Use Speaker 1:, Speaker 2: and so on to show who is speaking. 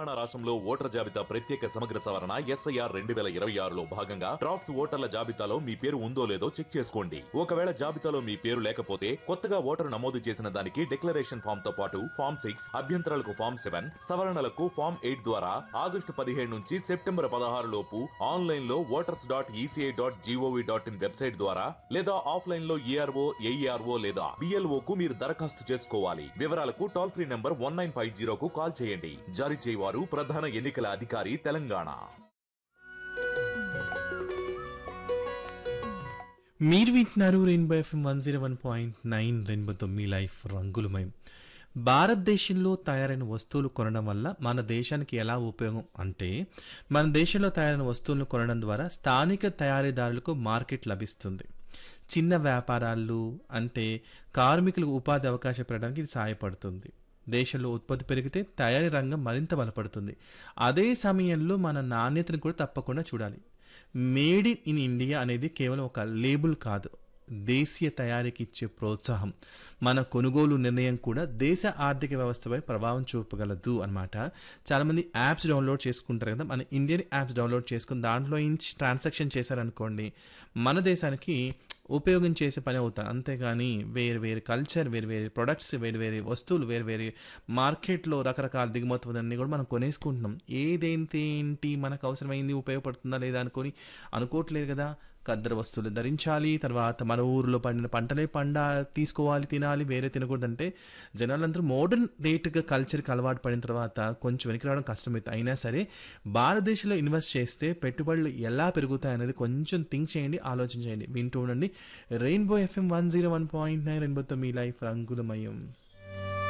Speaker 1: తెలంగాణ రాష్ట్రంలో ఓటర్ జాబితా ప్రత్యేక సమగ్ర సవరణ ఎస్ఐఆర్ రెండు వేల ఇరవై ఆరులో భాగంగా డ్రాఫ్ట్స్ ఓటర్ల జాబితాలో మీ పేరు ఉందో లేదో చెక్ చేసుకోండి ఒకవేళ జాబితాలో మీ పేరు లేకపోతే కొత్తగా ఓటరు నమోదు చేసిన దానికి డిక్లరేషన్ ఫామ్ తో పాటు ఫామ్ సిక్స్ అభ్యంతరాలకు ఫామ్ సెవెన్ సవరణలకు ఫామ్ ఎయిట్ ద్వారా ఆగస్టు పదిహేడు నుంచి సెప్టెంబర్ పదహారు లోపు ఆన్లైన్ లో voters dot ECI dot GOV dot IN website ద్వారా లేదా ఆఫ్లైన్ లో ఏఆర్ఓ ఏఈఆర్ఓ లేదా బిఎల్ఓ కు మీరు దరఖాస్తు చేసుకోవాలి వివరాలకు toll free number one nine five జీరోకు కాల్ చేయండి జారీ చేయవారు ప్రధాన ఎన్నికల అధికారి తెలంగాణ
Speaker 2: మీరు వింటున్నారు rainbow FM one zero one point nine రెయిన్బోతో మీ లైఫ్ రంగులమయం భారతదేశంలో తయారైన వస్తువులు కొనడం వల్ల మన దేశానికి ఎలా ఉపయోగం అంటే మన దేశంలో తయారైన వస్తువులను కొనడం ద్వారా స్థానిక తయారీదారులకు మార్కెట్ లభిస్తుంది చిన్న వ్యాపారాలు అంటే కార్మికులకు ఉపాధి అవకాశం పెరగడానికి ఇది సహాయపడుతుంది దేశంలో ఉత్పత్తి పెరిగితే తయారీ రంగం మరింత బలపడుతుంది అదే సమయంలో మన నాణ్యతను కూడా తప్పకుండా చూడాలి మేడ్ ఇన్ ఇండియా అనేది కేవలం ఒక లేబుల్ కాదు దేశీయ తయారీకి ఇచ్చే ప్రోత్సాహం మన కొనుగోలు నిర్ణయం కూడా దేశ ఆర్థిక వ్యవస్థపై ప్రభావం చూపగలదు అనమాట చాలామంది యాప్స్ డౌన్లోడ్ చేసుకుంటారు కదా మన ఇండియన్ యాప్స్ డౌన్లోడ్ చేసుకుని దాంట్లో నుంచి ట్రాన్సాక్షన్ చేశారనుకోండి మన దేశానికి ఉపయోగం చేసే పని అవుతాను అంతేగాని వేరు వేరు కల్చర్ వేరు వేరు ప్రొడక్ట్స్ వేరు వేరు వస్తువులు వేరు వేరు మార్కెట్లో రకరకాల దిగుమతులన్నీ కూడా మనం కొనేసుకుంటున్నాం ఏదేంటి ఏంటి మనకు అవసరమైంది ఉపయోగపడుతుందా లేదా అనుకొని అనుకోవట్లేదు కదా ఖద్దరు వస్తువులు ధరించాలి తర్వాత మన ఊరిలో పండిన పంటలే పండ తీసుకోవాలి తినాలి వేరే తినకూడదంటే జనాలందరూ మోడర్న్ రేట్గా కల్చర్కి అలవాటు పడిన తర్వాత కొంచెం వెనక్కి రావడం కష్టమైతే అయినా సరే భారతదేశంలో ఇన్వెస్ట్ చేస్తే పెట్టుబడులు ఎలా పెరుగుతాయి అనేది కొంచెం థింక్ చేయండి ఆలోచించండి వింటూ ఉండండి rainbow FM one zero one point nine రెయిన్బోతో మీ లైఫ్ రంగులమయం